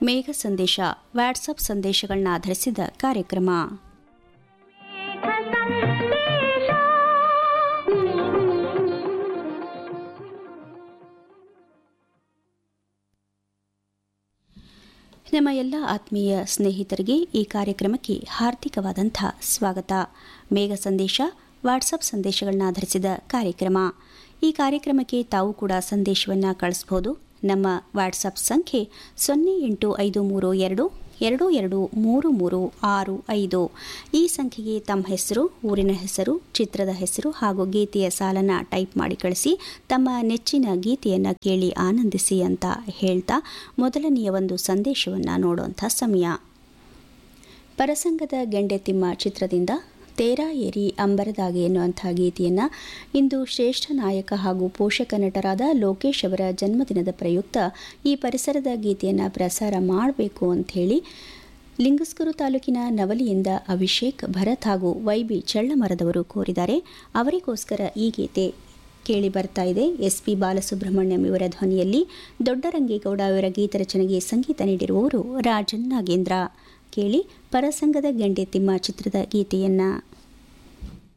ಮೇಘ ಸಂದೇಶ ವಾಟ್ಸಪ್ ಸಂದೇಶಗಳನ್ನ ಆಧರಿಸಿದ ಕಾರ್ಯಕ್ರಮ ನಮ್ಮ ಎಲ್ಲ ಆತ್ಮೀಯ ಸ್ನೇಹಿತರಿಗೆ ಈ ಕಾರ್ಯಕ್ರಮಕ್ಕೆ ಹಾರ್ದಿಕವಾದಂಥ ಸ್ವಾಗತ ಮೇಘ ಸಂದೇಶ ವಾಟ್ಸಪ್ ಸಂದೇಶಗಳನ್ನ ಆಧರಿಸಿದ ಕಾರ್ಯಕ್ರಮ ಈ ಕಾರ್ಯಕ್ರಮಕ್ಕೆ ತಾವು ಕೂಡ ಸಂದೇಶವನ್ನು ಕಳಿಸ್ಬೋದು ನಮ್ಮ ವಾಟ್ಸಪ್ ಸಂಖ್ಯೆ ಸೊನ್ನೆ ಎಂಟು ಐದು ಮೂರು ಎರಡು ಎರಡು ಎರಡು ಮೂರು ಮೂರು ಆರು ಐದು ಈ ಸಂಖ್ಯೆಗೆ ತಮ್ಮ ಹೆಸರು ಊರಿನ ಹೆಸರು ಚಿತ್ರದ ಹೆಸರು ಹಾಗೂ ಗೀತೆಯ ಸಾಲನ್ನು ಟೈಪ್ ಮಾಡಿ ಕಳಿಸಿ ತಮ್ಮ ನೆಚ್ಚಿನ ಗೀತೆಯನ್ನು ಕೇಳಿ ಆನಂದಿಸಿ ಅಂತ ಹೇಳ್ತಾ ಮೊದಲನೆಯ ಒಂದು ಸಂದೇಶವನ್ನು ನೋಡುವಂಥ ಸಮಯ ಪರಸಂಗದ ಗೆಂಡೆತಿಮ್ಮ ಚಿತ್ರದಿಂದ ತೇರಾ ಏರಿ ಅಂಬರದಾಗೆ ಎನ್ನುವಂಥ ಗೀತೆಯನ್ನು ಇಂದು ಶ್ರೇಷ್ಠ ನಾಯಕ ಹಾಗೂ ಪೋಷಕ ನಟರಾದ ಲೋಕೇಶ್ ಅವರ ಜನ್ಮದಿನದ ಪ್ರಯುಕ್ತ ಈ ಪರಿಸರದ ಗೀತೆಯನ್ನು ಪ್ರಸಾರ ಮಾಡಬೇಕು ಅಂಥೇಳಿ ಲಿಂಗಸ್ಕೂರು ತಾಲೂಕಿನ ನವಲಿಯಿಂದ ಅಭಿಷೇಕ್ ಭರತ್ ಹಾಗೂ ವೈಬಿ ಚಳ್ಳಮರದವರು ಕೋರಿದ್ದಾರೆ ಅವರಿಗೋಸ್ಕರ ಈ ಗೀತೆ ಕೇಳಿ ಬರ್ತಾ ಇದೆ ಎಸ್ ಪಿ ಬಾಲಸುಬ್ರಹ್ಮಣ್ಯಂ ಇವರ ಧ್ವನಿಯಲ್ಲಿ ದೊಡ್ಡರಂಗೇಗೌಡ ಅವರ ಗೀತರಚನೆಗೆ ಸಂಗೀತ ನೀಡಿರುವವರು ರಾಜನ್ ನಾಗೇಂದ್ರ ಕೇಳಿ ಪರಸಂಗದ ಗೆಂಡೆ ತಿಮ್ಮ ಚಿತ್ರದ ಗೀತೆಯನ್ನು